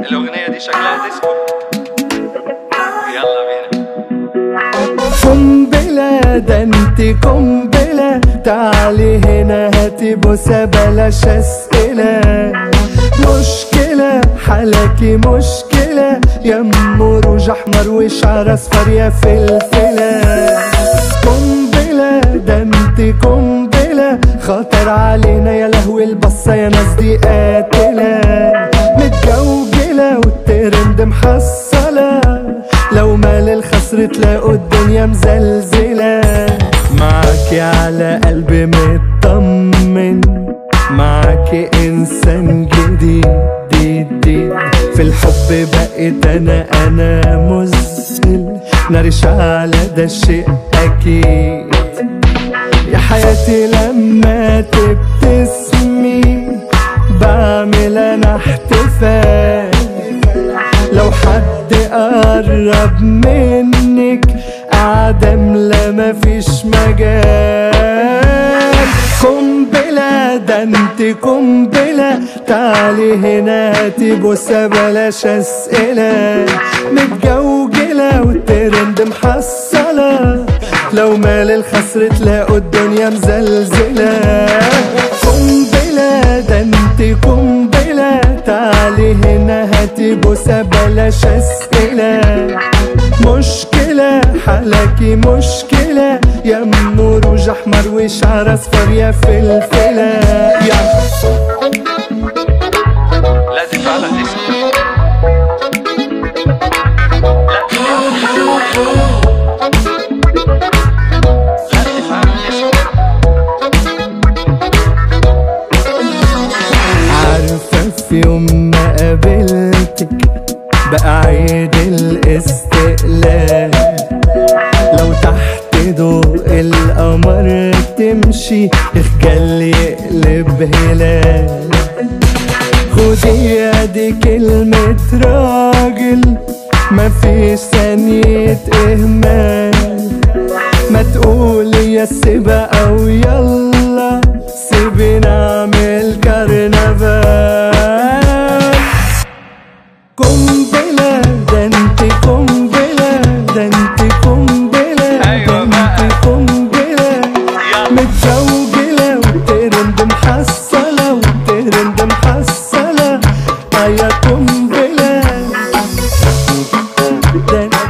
الأغنية دي شكلها ديسكو يلا بينا قنبلة ده انت قنبلة تعالي هنا هاتي بوسة بلاش اسئلة مشكلة حالكي مشكلة يا ام روج احمر وشعر اصفر يا فلفلة قنبلة ده انت قنبلة خطر علينا يا لهوي البصة يا ناس دي قاتلة متجوجلة والترند محصلة لو مال الخصر تلاقوا الدنيا مزلزلة معاكي على قلبي مطمن معاكي انسان جديد ديد ديد في الحب بقيت انا انا مذهل ناري شعلة ده شيء اكيد يا حياتي لما تبتسمي بعمل انا احتفال لو حد قرب منك قاعدة ملا مفيش مجال قنبلة ده انت قنبلة تعالي هنا هاتي بوسة بلاش اسئلة متجوجلة والترند محصلة لو مال الخصر تلاقوا الدنيا مزلزلة قنبلة ده انت قنبلة تعالي هنا هاتي بوسة بلاش اسئلة مشكلة حالكي مشكلة يا ام روج احمر وشعر اصفر يا فلفلة يا لازم فعلا ديسكو لازم فعلا ديسكو عارفة في يوم ما قابلتك بقى عيد الاستقلال لو تحت ضوء القمر تمشي اخجل يقلب هلال خدي ادي كلمة راجل مفيش ثانية اهمال ما تقولي يا سيبة او يلا سيبي نعمل كرنفال قنبلة ده انت قنبلة ده انت قنبلة ده أيوة انت بقى. قنبلة يلا متجوجلة والترند محصلة والترند محصلة يا قنبلة ده انت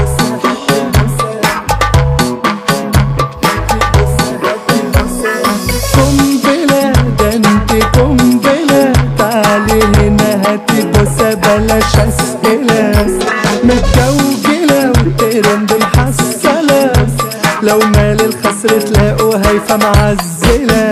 قنبلة ده انت قنبلة تعالي هنا هاتي بوسة بلاش اسئلة متجوجلة والترند محصلة لو مال الخصر تلاقوا هيفا معزلة